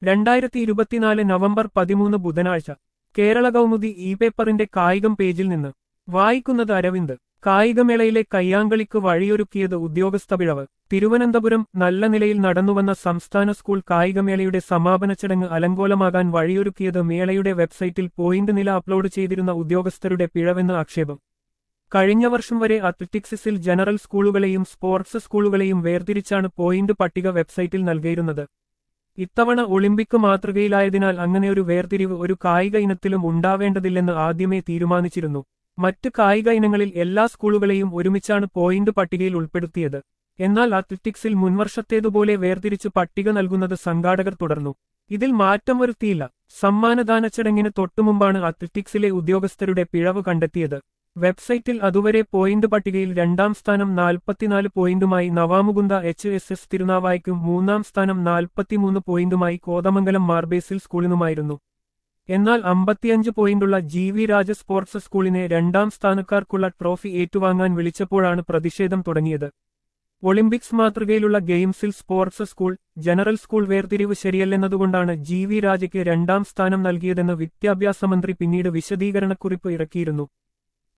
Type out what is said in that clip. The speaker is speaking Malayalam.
രണ്ടായിരത്തി ഇരുപത്തിനാല് നവംബർ പതിമൂന്ന് ബുധനാഴ്ച കേരള കൗമുദി ഇ പേപ്പറിന്റെ കായികം പേജിൽ നിന്ന് വായിക്കുന്നത് അരവിന്ദ് കായികമേളയിലെ കയ്യാങ്കളിക്ക് വഴിയൊരുക്കിയത് ഉദ്യോഗസ്ഥ പിഴവ് തിരുവനന്തപുരം നല്ല നിലയിൽ നടന്നുവന്ന സംസ്ഥാന സ്കൂൾ കായികമേളയുടെ സമാപന ചടങ്ങ് അലങ്കോലമാകാൻ വഴിയൊരുക്കിയത് മേളയുടെ വെബ്സൈറ്റിൽ പോയിന്റ് നില അപ്ലോഡ് ചെയ്തിരുന്ന ഉദ്യോഗസ്ഥരുടെ പിഴവെന്ന് ആക്ഷേപം കഴിഞ്ഞ വർഷം വരെ അത്ലറ്റിക്സിൽ ജനറൽ സ്കൂളുകളെയും സ്പോർട്സ് സ്കൂളുകളെയും വേർതിരിച്ചാണ് പോയിന്റ് പട്ടിക വെബ്സൈറ്റിൽ നൽകിയിരുന്നത് ഇത്തവണ ഒളിമ്പിക് മാതൃകയിലായതിനാൽ അങ്ങനെയൊരു വേർതിരിവ് ഒരു കായിക ഇനത്തിലും ഉണ്ടാവേണ്ടതില്ലെന്ന് ആദ്യമേ തീരുമാനിച്ചിരുന്നു മറ്റ് കായിക ഇനങ്ങളിൽ എല്ലാ സ്കൂളുകളെയും ഒരുമിച്ചാണ് പോയിന്റ് പട്ടികയിൽ ഉൾപ്പെടുത്തിയത് എന്നാൽ അത്ലറ്റിക്സിൽ മുൻവർഷത്തേതുപോലെ വേർതിരിച്ച് പട്ടിക നൽകുന്നത് സംഘാടകർ തുടർന്നു ഇതിൽ മാറ്റം വരുത്തിയില്ല സമ്മാനദാന ചടങ്ങിന് തൊട്ടുമുമ്പാണ് അത്ലറ്റിക്സിലെ ഉദ്യോഗസ്ഥരുടെ പിഴവ് കണ്ടെത്തിയത് വെബ്സൈറ്റിൽ അതുവരെ പോയിന്റ് പട്ടികയിൽ രണ്ടാം സ്ഥാനം നാൽപ്പത്തിനാല് പോയിന്റുമായി നവാമുകുന്ദ എച്ച് എസ് എസ് തിരുനാവായ്ക്കും മൂന്നാം സ്ഥാനം നാൽപ്പത്തിമൂന്ന് പോയിന്റുമായി കോതമംഗലം മാർബേസിൽ സ്കൂളിനുമായിരുന്നു എന്നാൽ അമ്പത്തിയഞ്ച് പോയിന്റുള്ള ജി വി രാജ സ്പോർട്സ് സ്കൂളിനെ രണ്ടാം സ്ഥാനക്കാർക്കുള്ള ട്രോഫി ഏറ്റുവാങ്ങാൻ വിളിച്ചപ്പോഴാണ് പ്രതിഷേധം തുടങ്ങിയത് ഒളിമ്പിക്സ് മാതൃകയിലുള്ള ഗെയിംസിൽ സ്പോർട്സ് സ്കൂൾ ജനറൽ സ്കൂൾ വേർതിരിവ് ശരിയല്ലെന്നതുകൊണ്ടാണ് ജി വി രാജയ്ക്ക് രണ്ടാം സ്ഥാനം നൽകിയതെന്ന് വിദ്യാഭ്യാസ മന്ത്രി പിന്നീട് വിശദീകരണക്കുറിപ്പ് ഇറക്കിയിരുന്നു